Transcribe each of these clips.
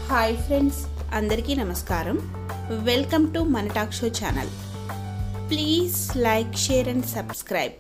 Hi friends అందరికీ నమస్కారం welcome to మన talk show channel please like share and subscribe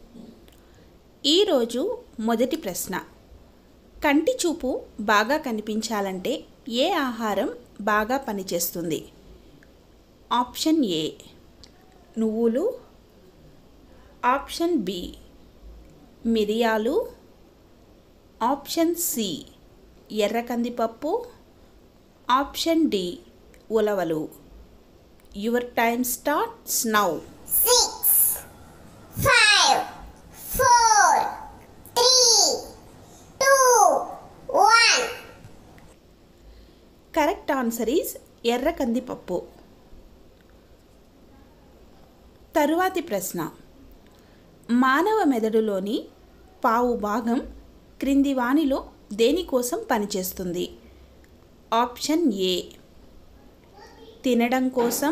ఈరోజు మొదటి ప్రశ్న కంటి చూపు బాగా కనిపించాలంటే ఏ ఆహారం బాగా పనిచేస్తుంది ఆప్షన్ ఏ నువ్వులు ఆప్షన్ బి మిరియాలు ఆప్షన్ సి ఎర్ర కందిపప్పు ఆప్షన్ డి ఉలవలు your time starts now six, five, four, three, two, one. Correct answer is ఎర్ర కందిపప్పు తరువాతి ప్రశ్న మానవ మెదడులోని పావు భాగం క్రింది వానిలో దేనికోసం పనిచేస్తుంది ఆప్షన్ ఏ తినడం కోసం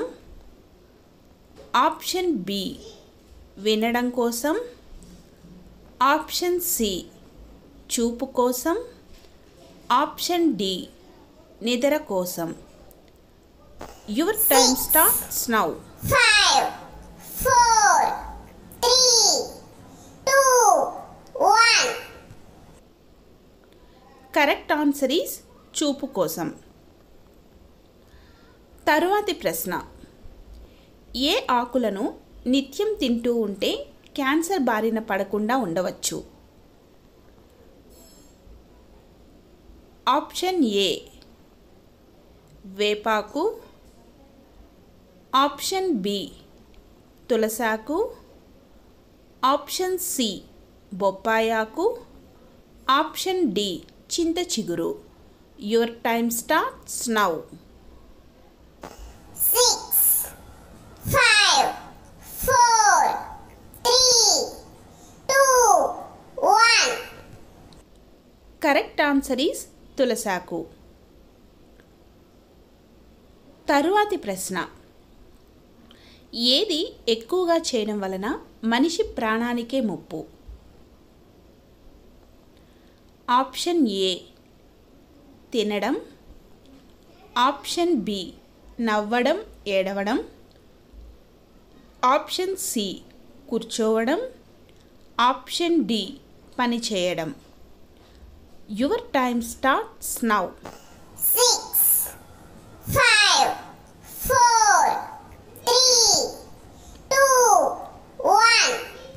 ఆప్షన్ బి వినడం కోసం ఆప్షన్ సి చూపు కోసం ఆప్షన్ డి నిద్ర కోసం your time starts now Five, four, three, two, one. Correct answer is చూపు కోసం తరువాతి ప్రశ్న ఏ ఆకులను నిత్యం తింటూ ఉంటే క్యాన్సర్ బారిన పడకుండా ఉండవచ్చు ఆప్షన్ ఏ వేపాకు ఆప్షన్ బి తులసాకు ఆప్షన్ సి బొప్పాయాకు ఆప్షన్ డి చింత చిగురు your time starts now Six, five, four, three, two, one. Correct answer is తులసాకు తరువాతి ప్రశ్న ఏది ఎక్కువగా చేయడం వలన మనిషి ప్రాణానికే ముప్పు ఆప్షన్ ఏ తినడం ఆప్షన్ బి నవ్వడం ఏడవడం ఆప్షన్ సి కూర్చోవడం ఆప్షన్ డి పని చేయడం your time starts now Six, five, four, three, two, one.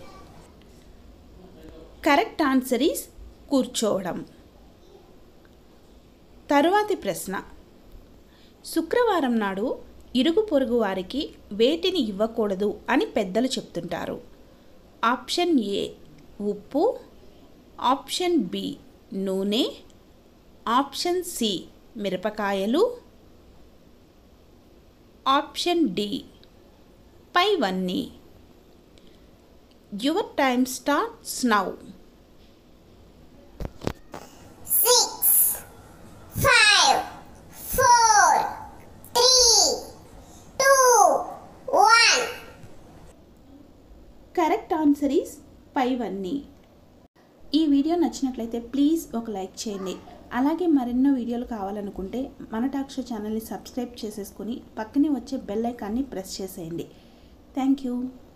Correct answer is కూర్చోవడం తరువాతి ప్రశ్న శుక్రవారం నాడు ఇరుగు పొరుగు వారికి వేటిని ఇవ్వకూడదు అని పెద్దలు చెప్తుంటారు ఆప్షన్ ఏ ఉప్పు ఆప్షన్ బి నూనె ఆప్షన్ సి మిరపకాయలు ఆప్షన్ డి పైవన్నీ your time starts now Six, five, four, three, two, one. Correct answer is పైవన్నీ ఈ వీడియో నచ్చినట్లయితే ప్లీజ్ ఒక లైక్ చేయండి అలాగే మరెన్నో వీడియోలు కావాలనుకుంటే మన టాక్ షో ఛానల్ని సబ్స్క్రైబ్ చేసేసుకుని పక్కనే వచ్చే బెల్ ఐకాన్ని ప్రెస్ చేసేయండి థ్యాంక్ యూ